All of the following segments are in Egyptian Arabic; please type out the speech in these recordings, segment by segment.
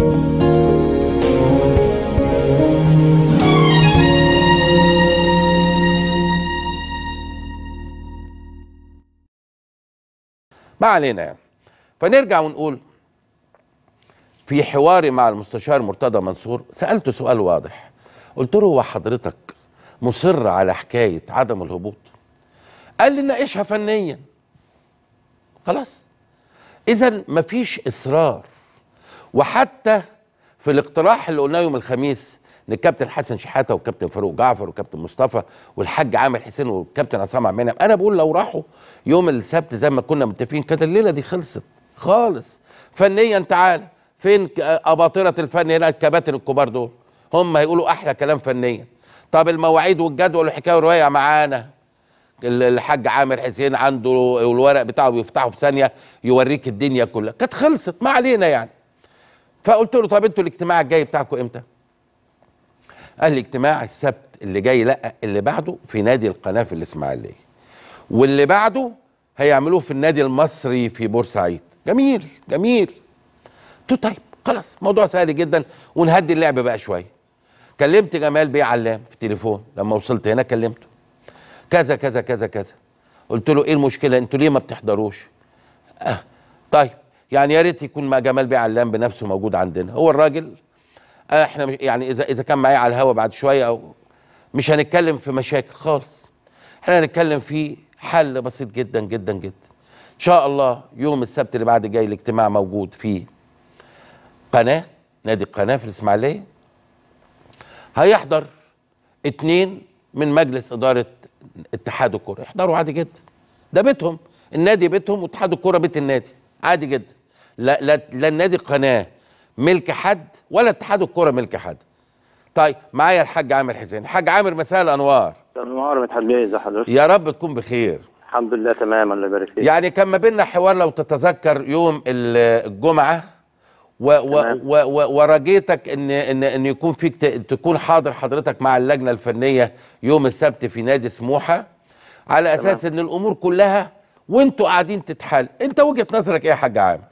ما علينا يعني فنرجع ونقول في حواري مع المستشار مرتضى منصور سألته سؤال واضح قلت له هو حضرتك مصر على حكاية عدم الهبوط قال لي ناقشها فنيا خلاص اذا مفيش اصرار وحتى في الاقتراح اللي قلناه يوم الخميس ان الكابتن حسن شحاته والكابتن فاروق جعفر والكابتن مصطفى والحاج عامر حسين والكابتن عصام عبد المنعم انا بقول لو راحوا يوم السبت زي ما كنا متفقين كانت الليله دي خلصت خالص فنيا تعالى فين ك- اباطره الفن هنا الكباتن الكبار دول هم هيقولوا احلى كلام فنيا طب المواعيد والجدول والحكايه والروايه معانا ال- الحاج عامر حسين عنده الورق بتاعه بيفتحه في ثانيه يوريك الدنيا كلها كانت خلصت ما علينا يعني فقلت له طب انتوا الاجتماع الجاي بتاعكم امتى قال لي اجتماع السبت اللي جاي لا اللي بعده في نادي القناه في الاسماعيليه واللي بعده هيعملوه في النادي المصري في بورسعيد جميل جميل قلت له طيب خلاص موضوع سهل جدا ونهدي اللعب بقى شويه كلمت جمال بيه علام في التليفون لما وصلت هنا كلمته كذا كذا كذا كذا قلت له ايه المشكله انتوا ليه ما بتحضروش آه طيب يعني يا ريت يكون مع جمال بيه علام بنفسه موجود عندنا هو الراجل آه احنا مش- يعني اذا اذا كان معايا على الهوا بعد شويه او مش هنتكلم في مشاكل خالص احنا هنتكلم في حل بسيط جدا جدا جدا ان شاء الله يوم السبت اللي بعد جاي الاجتماع موجود في قناه نادي القناه في الاسماعيليه هيحضر اتنين من مجلس اداره اتحاد الكوره يحضروا عادي جدا ده بيتهم النادي بيتهم واتحاد الكوره بيت النادي عادي جدا لا لا لا النادي القناه ملك حد ولا اتحاد الكوره ملك حد طيب معايا الحاج عامر حسين الحاج عامر مساء الانوار النهار مدحت بيه ازي حضرتك يا رب تكون بخير الحمد لله تمام الله يبارك فيك يعني كان ما بيننا حوار لو تتذكر يوم ال- الجمعه و و تمام. و و ورجيتك ان ان ان يكون فيك ت- تكون حاضر حضرتك مع اللجنه الفنيه يوم السبت في نادي سموحه على اساس ان الامور كلها وانتوا قاعدين تتحل انت وجهه نظرك ايه يا حاج عامر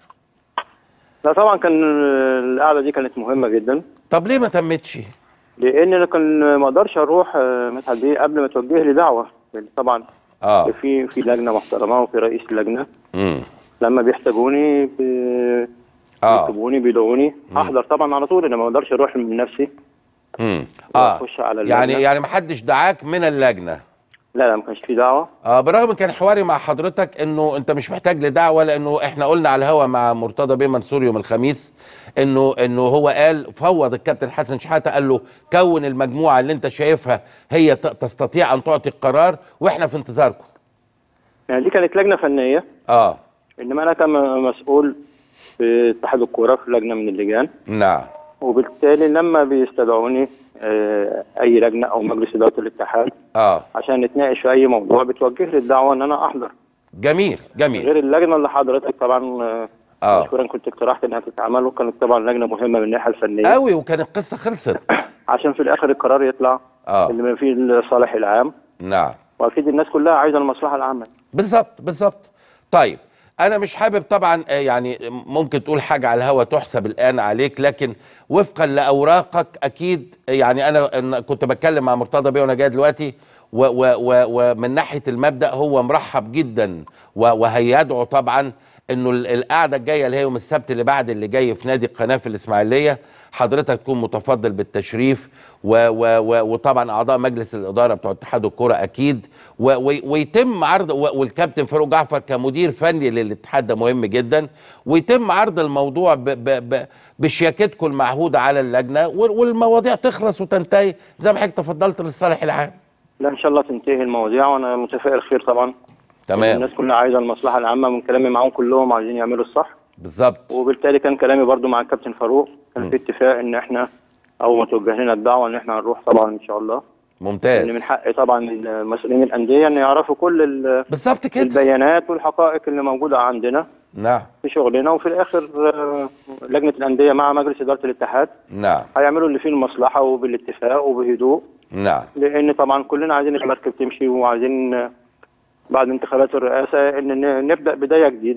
لا طبعا كان القعده دي كانت مهمه جدا طب ليه ما تمتش لان انا كان ما اقدرش اروح آه، مدحت بيه قبل ما توجه لي دعوه لأن طبعا اه في في لجنه محترمه وفي رئيس اللجنه امم لما بيحتاجوني بي- اه بيطلبوني بيدعوني احضر طبعا على طول انا ما اقدرش اروح من نفسي امم اه واخش على اللجنه يعني يعني ما حدش دعاك من اللجنه لا لا ما كانش في دعوه اه برغم إن كان حواري مع حضرتك انه انت مش محتاج لدعوه لانه احنا قلنا على الهوا مع مرتضى بيه منصور يوم الخميس انه انه هو قال فوض الكابتن حسن شحاته قال له كون المجموعه اللي انت شايفها هي ت- تستطيع ان تعطي القرار واحنا في انتظاركم. يعني دي كانت لجنه فنيه اه انما انا كان مسؤول في اتحاد الكوره في لجنه من اللجان نعم وبالتالي لما بيستدعوني آه، اي لجنه او مجلس اداره الاتحاد اه عشان نتناقش في اي موضوع بتوجه لي الدعوه ان انا احضر جميل جميل غير اللجنه اللي حضرتك طبعا آه، اه مشكورا كنت اقترحت انها تتعمل وكانت طبعا لجنه مهمه من الناحيه الفنيه قوي وكانت القصه خلصت. عشان في الاخر القرار يطلع اه اللي ما فيه الصالح العام نعم واكيد الناس كلها عايزه المصلحه العامه بالظبط بالظبط طيب انا مش حابب طبعا آه، يعني ممكن تقول حاجه على الهوا تحسب الان عليك لكن وفقا لاوراقك اكيد يعني انا أنا كنت بتكلم مع مرتضى بيه وانا جاي دلوقتي و و و ومن ناحيه المبدا هو مرحب جدا و- وهيدعو طبعا انه ال- القعده الجايه اللي هي يوم السبت اللي بعد اللي جاي في نادي القناه في الاسماعيليه حضرتك تكون متفضل بالتشريف و و و وطبعا اعضاء مجلس الاداره بتوع اتحاد الكوره اكيد و و ويتم عرض و- والكابتن فاروق جعفر كمدير فني للاتحاد ده مهم جدا ويتم عرض الموضوع ب ب ب بشياكتكم المعهوده على اللجنه وال- والمواضيع تخلص وتنتهي زي ما حضرتك تفضلت للصالح العام لا ان شاء الله تنتهي المواضيع وانا متفائل خير طبعا تمام الناس كلها عايزه المصلحه العامه من كلامي معاهم كلهم عايزين يعملوا الصح بالظبط وبالتالي كان كلامي برضو مع الكابتن فاروق كان في اتفاق ان احنا اول ما توجه لنا الدعوه ان احنا هنروح طبعا ان شاء الله ممتاز ان من حق طبعا المسؤولين الانديه ان يعرفوا كل ال- بالظبط كده البيانات والحقائق اللي موجوده عندنا نعم في شغلنا وفي الاخر آه، لجنه الانديه مع مجلس اداره الاتحاد نعم هيعملوا اللي فيه المصلحه وبالاتفاق وبهدوء نعم لان طبعا كلنا عايزين المركب تمشي وعايزين آه، بعد انتخابات الرئاسه ان ن- نبدا بدايه جديده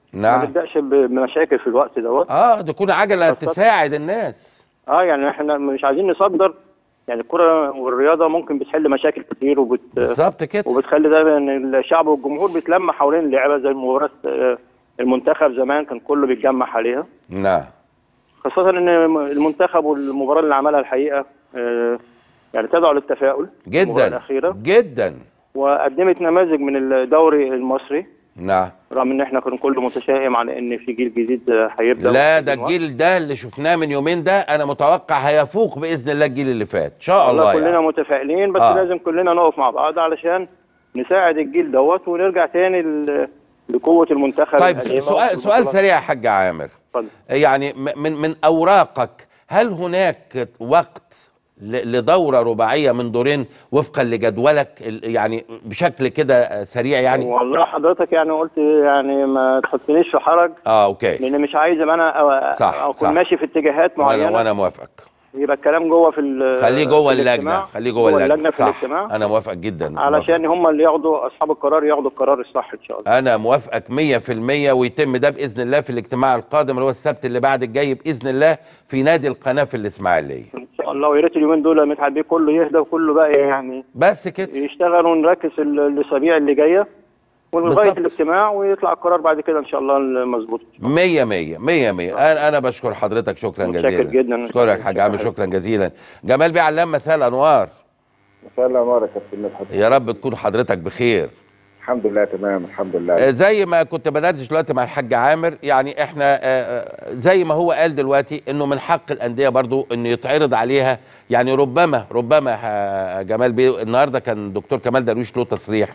ما نعم نبداش ب- بمشاكل في الوقت دوت اه تكون عجله خاصة- تساعد الناس اه يعني احنا مش عايزين نصدر يعني الكره والرياضه ممكن بتحل مشاكل كتير وبت بالظبط كده وبتخلي دايما ان الشعب والجمهور بيتلم حوالين اللعبه زي مباراه آه، المنتخب زمان كان كله بيتجمع عليها نعم خاصه ان المنتخب والمباراه اللي عملها الحقيقه آه، يعني تدعو للتفاؤل المباراه جدا الاخيره جدا وقدمت نماذج من الدوري المصري نعم رغم ان احنا كنا كله متشائم على ان في جيل جديد آه، هيبدا لا ده ومحتاجين وقت. الجيل ده اللي شفناه من يومين ده انا متوقع هيفوق باذن الله الجيل اللي فات ان شاء والله الله كلنا يعني. متفائلين بس آه. آه. لازم كلنا نقف مع بعض علشان نساعد الجيل دوت ونرجع تاني ل- لقوه المنتخب طيب القديمة سؤال سؤال والبطولات. سريع يا حاج عامر اتفضل. يعني م- من من اوراقك هل هناك وقت ل- لدوره رباعيه من دورين وفقا لجدولك ال- يعني بشكل كده سريع يعني والله حضرتك يعني قلت يعني ما تحطنيش في حرج اه اوكي لان مش عايز أبقى انا أو- صح، اكون صح. ماشي في اتجاهات وانا معينه وانا موافقك يبقى الكلام جوه في ال- خليه جوه في اللجنه الاجتماع. خليه جوه اللجنه في صح الاجتماع انا موافق جدا علشان هم اللي ياخدوا اصحاب القرار ياخدوا القرار الصح ان شاء الله انا موافقك 100% ويتم ده باذن الله في الاجتماع القادم اللي هو السبت اللي بعد الجاي باذن الله في نادي القناه في الاسماعيليه ان شاء الله ويا ريت اليومين دول مدحت بيه كله يهدى وكله بقى يعني بس كده يشتغل ونركز ال- الاسابيع اللي جايه ولغايه بالظبط. الاجتماع ويطلع القرار بعد كده ان شاء الله المظبوط مية مية مية مية أنا أنا بشكر حضرتك شكرا متشكر جزيلا جدا. أشكرك حاج عامر شكرا جزيلا جمال بيه علام مساء الأنوار مساء الانوار يا كابتن مدحت يا رب تكون حضرتك بخير الحمد لله تمام الحمد لله آه، زي ما كنت بدردش دلوقتي مع الحاج عامر يعني احنا آه، آه، زي ما هو قال دلوقتي انه من حق الانديه برضو انه يتعرض عليها يعني ربما ربما آه، جمال بيه النهارده كان دكتور كمال درويش له تصريح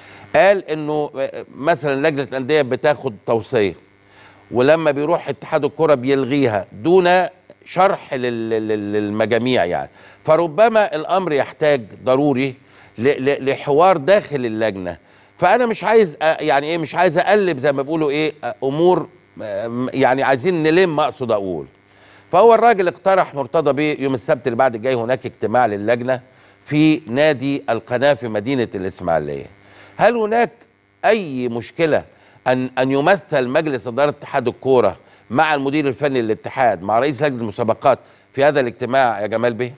قال انه آه، مثلا لجنه الانديه بتاخد توصيه ولما بيروح اتحاد الكره بيلغيها دون شرح لل- لل- للمجاميع يعني فربما الامر يحتاج ضروري ل- ل- لحوار داخل اللجنه فانا مش عايز أ- يعني ايه مش عايز اقلب زي ما بيقولوا ايه أ- امور آم، يعني عايزين نلم اقصد اقول فهو الراجل اقترح مرتضى بيه يوم السبت اللي بعد الجاي هناك اجتماع للجنه في نادي القناه في مدينه الاسماعيليه هل هناك اي مشكله ان ان يمثل مجلس اداره اتحاد الكوره مع المدير الفني للاتحاد مع رئيس لجنه المسابقات في هذا الاجتماع يا جمال بيه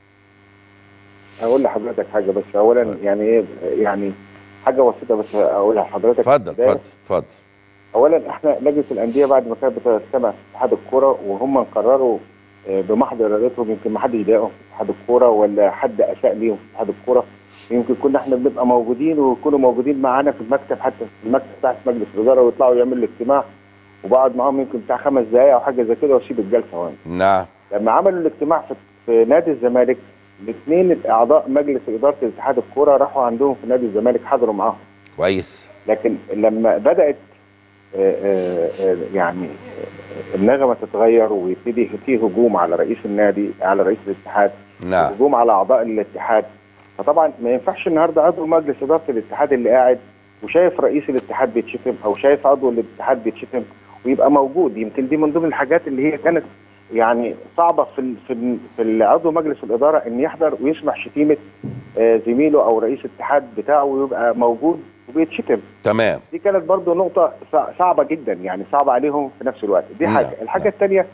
اقول لحضرتك حاجه بس اولا يعني ايه يعني حاجه بسيطه بس اقولها لحضرتك اتفضل بداية. اتفضل اتفضل اولا احنا لجنه الانديه بعد ما كانت بتجتمع في اتحاد الكوره وهم قرروا آه، بمحض ارادتهم يمكن ما حدش ضايقهم في اتحاد الكوره ولا حد اساء ليهم في اتحاد الكوره يمكن كنا احنا بنبقى موجودين ويكونوا موجودين معانا في المكتب حتى في المكتب بتاع مجلس الاداره ويطلعوا يعملوا الاجتماع وبقعد معاهم يمكن بتاع خمس دقائق او حاجه زي كده واسيب الجلسه وانا نعم لما عملوا الاجتماع في, في نادي الزمالك الاثنين اعضاء مجلس اداره اتحاد الكوره راحوا عندهم في نادي الزمالك حضروا معاهم كويس لكن لما بدات آه، آه، آه، يعني آه، النغمه تتغير ويبتدي في هجوم على رئيس النادي على رئيس الاتحاد نعم هجوم على اعضاء الاتحاد فطبعا ما ينفعش النهارده عضو مجلس اداره الاتحاد اللي قاعد وشايف رئيس الاتحاد بيتشتم او شايف عضو الاتحاد بيتشتم ويبقى موجود يمكن دي من ضمن الحاجات اللي هي كانت يعني صعبه في ال- في ال- في عضو مجلس الاداره ان يحضر ويسمع شتيمه آه، زميله او رئيس الاتحاد بتاعه ويبقى موجود وبيتشتم تمام دي كانت برضو نقطة صع- صعبة جدا يعني صعبة عليهم في نفس الوقت دي نعم، حاجة الحاجة نعم. الثانية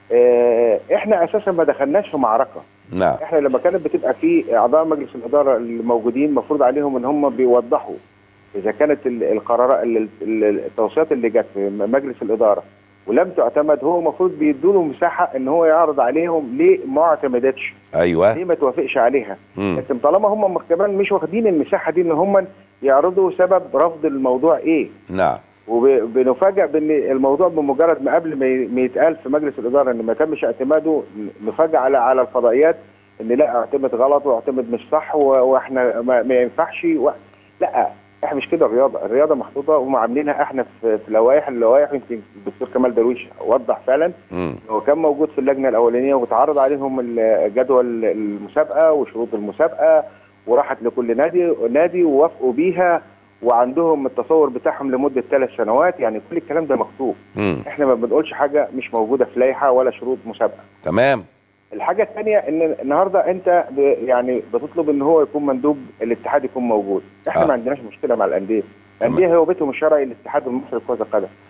آه، احنا اساسا ما دخلناش في معركة نعم احنا لما كانت بتبقى في اعضاء مجلس الاداره الموجودين المفروض عليهم ان هم بيوضحوا اذا كانت ال- القرارات ال- ال- التوصيات اللي جت في مجلس الاداره ولم تعتمد هو المفروض بيدوا له مساحه ان هو يعرض عليهم ليه ما اعتمدتش ايوه ليه ما توافقش عليها مم. لكن طالما هم كمان مش واخدين المساحه دي ان هم يعرضوا سبب رفض الموضوع ايه نعم وبنفاجئ بان الموضوع بمجرد ما قبل ما ي- ما يتقال في مجلس الاداره ان ما تمش اعتماده نفاجئ على على الفضائيات ان لا اعتمد غلط واعتمد مش صح و- واحنا ما, ما ينفعش و... لا احنا مش كده الرياضه، الرياضه محطوطه وهم عاملينها احنا في, في لوائح اللوائح يمكن الدكتور كمال درويش وضح فعلا مم. هو كان موجود في اللجنه الاولانيه واتعرض عليهم ال- جدول المسابقه وشروط المسابقه وراحت لكل نادي نادي ووافقوا بيها وعندهم التصور بتاعهم لمده ثلاث سنوات يعني كل الكلام ده مكتوب مم. احنا ما بنقولش حاجه مش موجوده في لائحه ولا شروط مسابقه تمام الحاجه الثانيه ان النهارده انت ب يعني بتطلب ان هو يكون مندوب الاتحاد يكون موجود احنا آه. ما عندناش مشكله مع الانديه الانديه هو بيتهم الشرعي الاتحاد المصري لكره القدم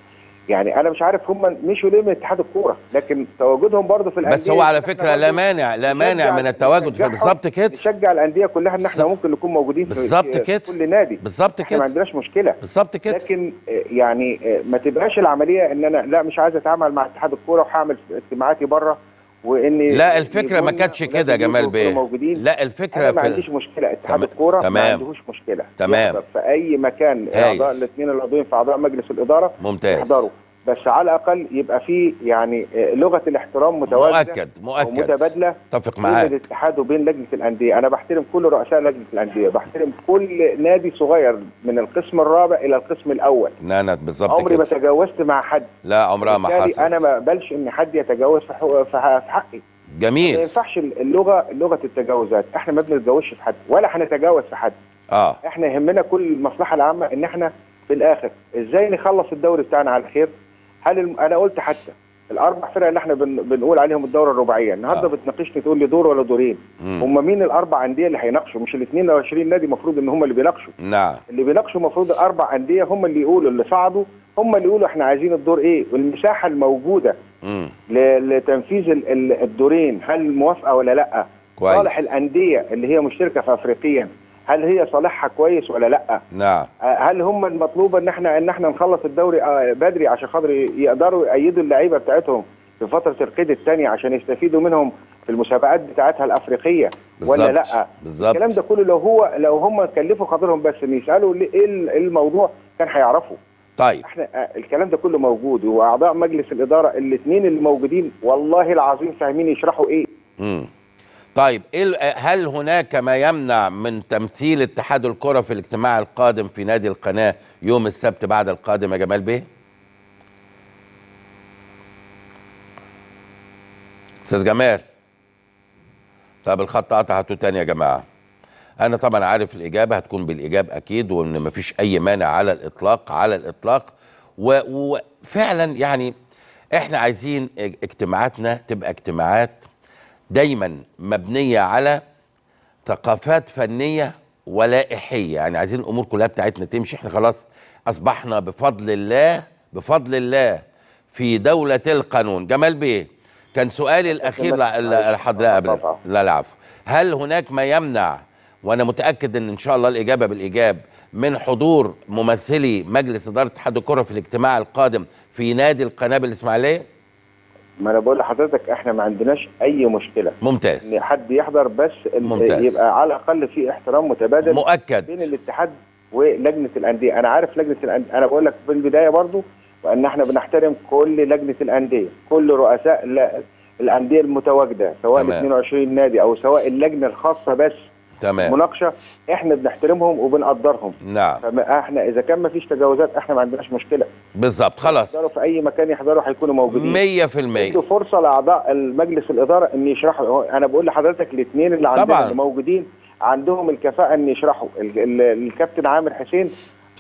يعني انا مش عارف هم مشوا ليه من اتحاد الكوره لكن تواجدهم برضه في الانديه بس هو على إحنا فكره لا برضه مانع لا مانع نشجع- من التواجد في نشجعهم- بالظبط كده نشجع الانديه كلها ان احنا بالظبط. ممكن نكون موجودين في بالظبط في- كده. في كل نادي بالظبط احنا ما كده عندناش مشكله بالظبط كده لكن آه، يعني آه، ما تبقاش العمليه ان انا لا مش عايز اتعامل مع اتحاد الكوره وهعمل اجتماعاتي بره واني لا الفكره ما يكون كانتش كده يا ولازم جمال يكونوا بيه موجودين لا الفكره انا ما في عنديش مشكله اتحاد تمام. الكوره ما تمام. عندهوش مشكله تمام. يحضر في اي مكان هايل. اعضاء الاثنين العضوين في اعضاء مجلس الاداره ممتاز يحضروا بس على الاقل يبقى في يعني آه، لغه الاحترام متواجده مؤكد مؤكد ومتبادله اتفق بين معاك الاتحاد وبين لجنه الانديه انا بحترم كل رؤساء لجنه الانديه بحترم كل نادي صغير من القسم الرابع الى القسم الاول لا انا بالظبط عمري ما كده تجاوزت مع حد لا عمرها ما بالتالي حصل انا ما اقبلش ان حد يتجاوز في حق- في ح- في حقي ما جميل ينفعش اللغه لغه التجاوزات احنا ما بنتجاوزش في حد ولا هنتجاوز في حد اه احنا يهمنا كل المصلحه العامه ان احنا في الاخر ازاي نخلص الدوري بتاعنا على خير هل الم... انا قلت حتى الاربع فرق اللي احنا بن... بنقول عليهم الدوره الرباعيه النهارده آه. آه. بتناقشني تقول لي دور ولا دورين مم. هم مين الاربع انديه اللي هيناقشوا مش ال 22 نادي المفروض ان هم اللي بيناقشوا نعم اللي بيناقشوا المفروض الاربع انديه هم اللي يقولوا اللي صعدوا هم اللي يقولوا احنا عايزين الدور ايه والمساحه الموجوده مم. ل- لتنفيذ ال- ال- الدورين هل موافقه ولا لا كويس. صالح الانديه اللي هي مشتركه في افريقيا هل هي صالحها كويس ولا لا نعم آه، هل هم المطلوبه ان احنا ان احنا نخلص الدوري آه، بدري عشان خاطر يقدروا يأيدوا اللعيبه بتاعتهم في فتره القيد الثانيه عشان يستفيدوا منهم في المسابقات بتاعتها الافريقيه ولا بالظبط. لا بالظبط. الكلام ده كله لو هو لو هم كلفوا خاطرهم بس ان يسالوا ليه- ايه ال- إيه الموضوع كان هيعرفوا طيب احنا آه، الكلام ده كله موجود واعضاء مجلس الاداره الاثنين اللي موجودين والله العظيم فاهمين يشرحوا ايه مم. طيب إيه ال- هل هناك ما يمنع من تمثيل اتحاد الكرة في الاجتماع القادم في نادي القناة يوم السبت بعد القادم يا جمال بيه؟ استاذ جمال طب الخط قطع هاتوه تاني يا جماعه انا طبعا عارف الاجابه هتكون بالايجاب اكيد وان مفيش اي مانع على الاطلاق على الاطلاق و- وفعلا يعني احنا عايزين اج- اجتماعاتنا تبقى اجتماعات دايما مبنيه على ثقافات فنيه ولائحيه يعني عايزين الامور كلها بتاعتنا تمشي احنا خلاص اصبحنا بفضل الله بفضل الله في دوله القانون جمال بيه كان سؤالي الاخير لا لا لحد لا قبل طبعا. لا العفو هل هناك ما يمنع وانا متاكد ان ان شاء الله الاجابه بالايجاب من حضور ممثلي مجلس اداره اتحاد الكره في الاجتماع القادم في نادي القناه بالاسماعيليه ما انا بقول لحضرتك احنا ما عندناش اي مشكله ممتاز ان حد يحضر بس ال- ممتاز. يبقى على الاقل في احترام متبادل مؤكد بين الاتحاد ولجنه الانديه انا عارف لجنه الانديه انا بقول لك في البدايه برضو وان احنا بنحترم كل لجنه الانديه كل رؤساء ال- الانديه المتواجده سواء ال تمام. 22 نادي او سواء اللجنه الخاصه بس تمام مناقشه احنا بنحترمهم وبنقدرهم نعم فاحنا اذا كان ما فيش تجاوزات احنا ما عندناش مشكله بالظبط خلاص يحضروا في اي مكان يحضروا هيكونوا موجودين 100% ادوا فرصه لاعضاء المجلس الاداره ان يشرحوا هو انا بقول لحضرتك الاثنين اللي عندنا طبعاً. اللي موجودين عندهم الكفاءه ان يشرحوا ال- ال- الكابتن عامر حسين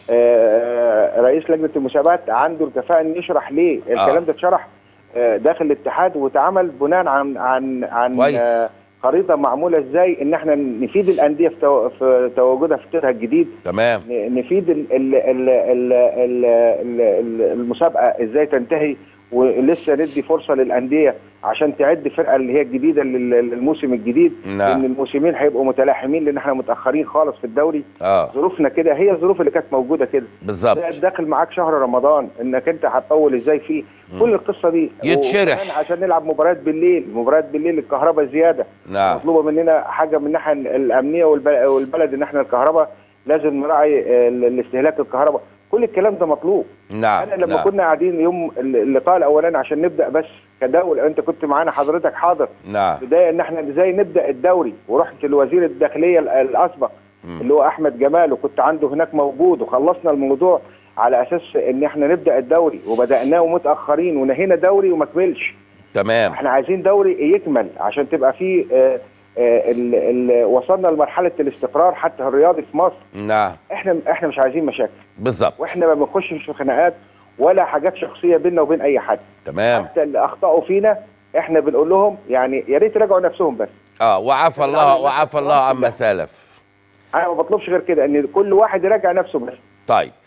آه، رئيس لجنه المسابقات عنده الكفاءه ان يشرح ليه الكلام ده اتشرح آه، داخل الاتحاد واتعمل بناء عن عن عن كويس. آه، خريطه معموله ازاي ان احنا نفيد الانديه في تو- في تواجدها في قطرها الجديد تمام ن- نفيد ال ال ال ال ال ال المسابقه ازاي تنتهي ولسه ندي فرصه للانديه عشان تعد فرقه اللي هي الجديده لل- للموسم الجديد نعم. لان الموسمين هيبقوا متلاحمين لان احنا متاخرين خالص في الدوري اه ظروفنا كده هي الظروف اللي كانت موجوده كده بالظبط ده داخل معاك شهر رمضان انك انت هتطول ازاي فيه كل القصه دي يتشرح. وكمان عشان نلعب مباريات بالليل مباريات بالليل الكهرباء زياده نعم مطلوبه مننا حاجه من الناحيه الامنيه والب- والبلد ان احنا الكهرباء لازم نراعي آه، ال- الاستهلاك الكهرباء كل الكلام ده مطلوب نعم انا لما نعم. كنا قاعدين يوم ال- اللقاء الاولاني عشان نبدا بس كدوله انت كنت معانا حضرتك حاضر نعم بدايه ان احنا ازاي نبدا الدوري ورحت لوزير الداخليه ال- الاسبق اللي هو احمد جمال وكنت عنده هناك موجود وخلصنا الموضوع على اساس ان احنا نبدا الدوري وبداناه متاخرين ونهينا دوري وما كملش تمام احنا عايزين دوري يكمل عشان تبقى فيه آه، آه، ال- ال- وصلنا لمرحله الاستقرار حتى الرياضي في مصر نعم احنا احنا مش عايزين مشاكل بالظبط واحنا ما بنخشش في خناقات ولا حاجات شخصيه بيننا وبين اي حد تمام حتى اللي اخطاوا فينا احنا بنقول لهم يعني يا ريت يراجعوا نفسهم بس اه وعفى الله وعفى الله عما سلف انا ما بطلبش غير كده ان كل واحد يراجع نفسه بس طيب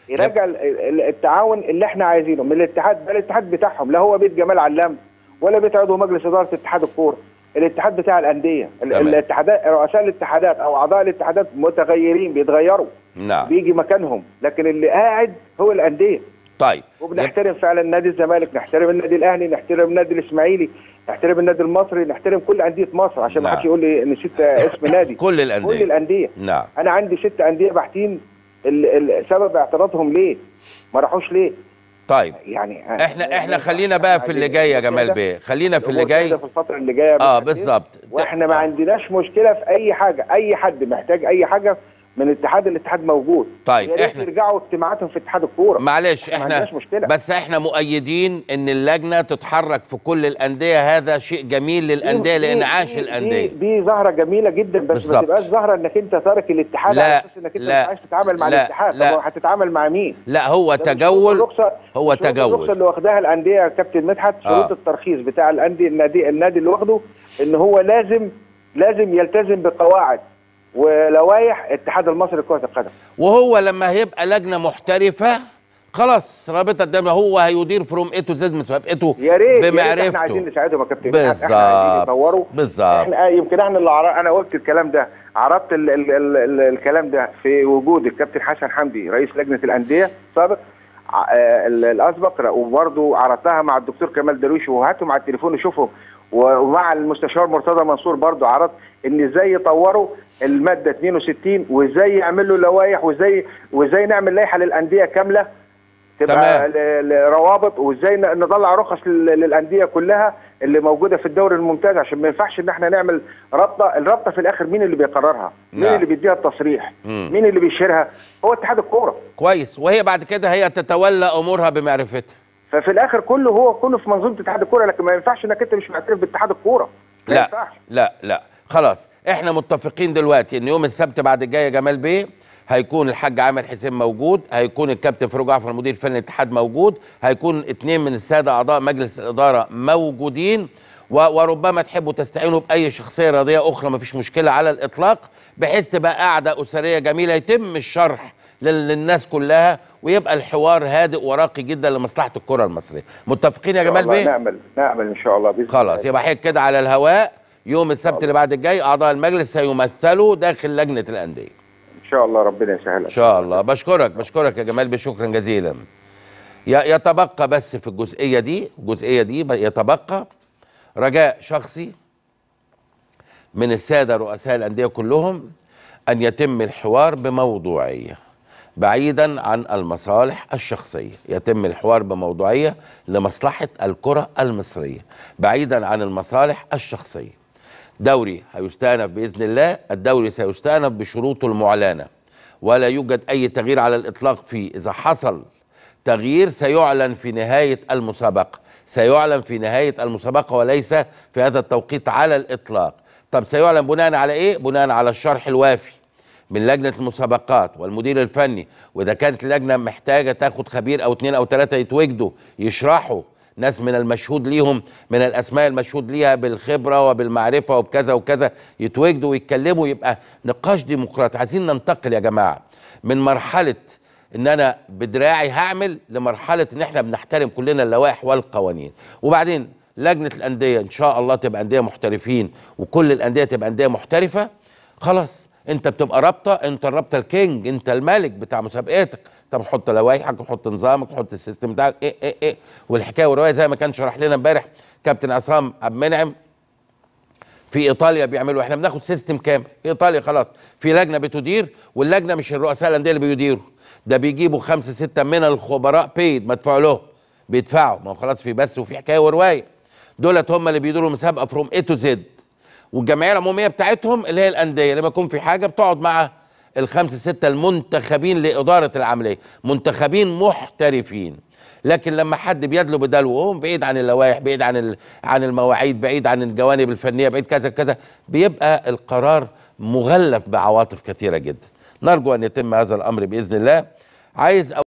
يرجع ال- ال- التعاون اللي احنا عايزينه من الاتحاد ده الاتحاد بتاعهم لا هو بيت جمال علام ولا بيت عضو مجلس اداره اتحاد الكوره الاتحاد بتاع الانديه ال- تمام. الاتحادات رؤساء الاتحادات او اعضاء الاتحادات متغيرين بيتغيروا نعم بيجي مكانهم لكن اللي قاعد هو الانديه طيب وبنحترم فعلا نادي الزمالك نحترم النادي الاهلي نحترم النادي الاسماعيلي نحترم النادي المصري نحترم كل انديه مصر عشان ما نعم. حدش يقول لي نسيت اسم نادي كل كل الانديه الانديه نعم انا عندي ست انديه باحتين ال- ال- سبب اعتراضهم ليه ما راحوش ليه طيب يعني احنا احنا خلينا بقى في اللي جاي يا جمال بيه خلينا في اللي جاي في الفتره اللي جايه اه بالتأكيد. بالظبط واحنا ما آه. عندناش مشكله في اي حاجه اي حد محتاج اي حاجه من اتحاد الاتحاد موجود طيب، يا ريت إحنا- يرجعوا اجتماعاتهم في اتحاد الكوره معلش ما احنا عندناش مشكلة. بس احنا مؤيدين ان اللجنه تتحرك في كل الانديه هذا شيء جميل للانديه دي- لانعاش دي- الانديه دي, دي ظاهره جميله جدا بس بالظبط. ما تبقاش ظاهره انك انت تارك الاتحاد لا، على اساس انك انت لا، مش عايز تتعامل مع لا، الاتحاد لا. طب هتتعامل مع مين؟ لا هو ده مش تجول شروط الرخصة- هو شروط الرخصه تجول اللي واخداها الانديه يا كابتن مدحت شروط آه. الترخيص بتاع الانديه النادي النادي اللي واخده ان هو لازم لازم يلتزم بقواعد ولوائح الاتحاد المصري لكره القدم وهو لما هيبقى لجنه محترفه خلاص رابطه الدوله هو هيدير فروم اي تو زد مسابقته يا ريت يا ريت احنا عايزين بمعرفته نساعدهم يا كابتن مدحت. احنا عايزين بالظبط يطوروا بالظبط احنا آه، يمكن احنا اللي عر... انا قلت الكلام ده عرضت ال... ال... ال... ال... الكلام ده في وجود الكابتن حسن حمدي رئيس لجنه الانديه السابق ع- آه، ال- الاسبق وبرضه عرضتها مع الدكتور كمال درويش وهاتهم على التليفون يشوفهم و- ومع المستشار مرتضى منصور برضه عرضت ان ازاي يطوروا الماده 62 وازاي يعملوا لوائح وازاي وازاي نعمل لائحه للانديه كامله تبقى تمام. ل- ل- روابط وازاي ن- نطلع رخص لل- للانديه كلها اللي موجوده في الدوري الممتاز عشان ما ينفعش ان احنا نعمل رابطه الرابطه في الاخر مين اللي بيقررها مين نعم. اللي بيديها التصريح مم. مين اللي بيشيرها هو اتحاد الكوره كويس وهي بعد كده هي تتولى امورها بمعرفتها ففي الاخر كله هو كله في منظومه اتحاد الكوره لكن ما ينفعش انك انت مش معترف باتحاد الكوره ما لا ينفعش لا لا خلاص احنا متفقين دلوقتي ان يوم السبت بعد الجاي يا جمال بيه هيكون الحاج عامر حسين موجود هيكون الكابتن فاروق جعفر مدير فني الاتحاد موجود هيكون اتنين من الساده اعضاء مجلس الاداره موجودين و- وربما تحبوا تستعينوا باي شخصيه رياضيه اخرى ما فيش مشكله على الاطلاق بحيث تبقى قاعده اسريه جميله يتم الشرح لل- للناس كلها ويبقى الحوار هادئ وراقي جدا لمصلحه الكره المصريه متفقين يا إن شاء جمال الله بيه نعمل نعمل ان شاء الله باذن خلاص الله. يبقى حضرتك كده على الهواء يوم السبت اللي بعد الجاي اعضاء المجلس سيمثلوا داخل لجنه الانديه ان شاء الله ربنا يسهل ان شاء الله بشكرك بشكرك يا جمال بشكرا جزيلا ي- يتبقى بس في الجزئيه دي الجزئيه دي ب- يتبقى رجاء شخصي من الساده رؤساء الانديه كلهم ان يتم الحوار بموضوعيه بعيدا عن المصالح الشخصيه يتم الحوار بموضوعيه لمصلحه الكره المصريه بعيدا عن المصالح الشخصيه دوري هيستأنف بإذن الله الدوري سيستأنف بشروطه المعلنة ولا يوجد أي تغيير على الإطلاق فيه إذا حصل تغيير سيعلن في نهاية المسابقة سيعلن في نهاية المسابقة وليس في هذا التوقيت على الإطلاق طب سيعلن بناء على إيه؟ بناء على الشرح الوافي من لجنة المسابقات والمدير الفني وإذا كانت اللجنة محتاجة تاخد خبير أو اتنين أو تلاتة يتواجدوا يشرحوا ناس من المشهود ليهم من الاسماء المشهود ليها بالخبره وبالمعرفه وبكذا وكذا يتواجدوا ويتكلموا يبقى نقاش ديمقراطي عايزين ننتقل يا جماعه من مرحله ان انا بدراعي هعمل لمرحله ان احنا بنحترم كلنا اللوائح والقوانين وبعدين لجنه الانديه ان شاء الله تبقى انديه محترفين وكل الانديه تبقى انديه محترفه خلاص انت بتبقى رابطه انت الرابطه الكينج انت الملك بتاع مسابقاتك طب حط لوائحك وحط نظامك وحط السيستم بتاعك ايه ايه ايه والحكايه والروايه زي ما كان شرح لنا امبارح كابتن عصام عبد المنعم في ايطاليا بيعملوا احنا بناخد سيستم كامل في ايطاليا خلاص في لجنه بتدير واللجنه مش الرؤساء الانديه اللي بيديروا ده بيجيبوا خمسه سته من الخبراء بيد مدفوع لهم بيدفعوا ما هو خلاص في بث وفي حكايه وروايه دولت هم اللي بيديروا المسابقه فروم اي تو زد والجمعيه العموميه بتاعتهم اللي هي الانديه لما يكون في حاجه بتقعد مع الخمسه سته المنتخبين لاداره العمليه منتخبين محترفين لكن لما حد بيدلو بدلو وهو بعيد عن اللوائح بعيد عن ال- عن المواعيد بعيد عن الجوانب الفنيه بعيد كذا كذا بيبقى القرار مغلف بعواطف كثيره جدا نرجو ان يتم هذا الامر باذن الله عايز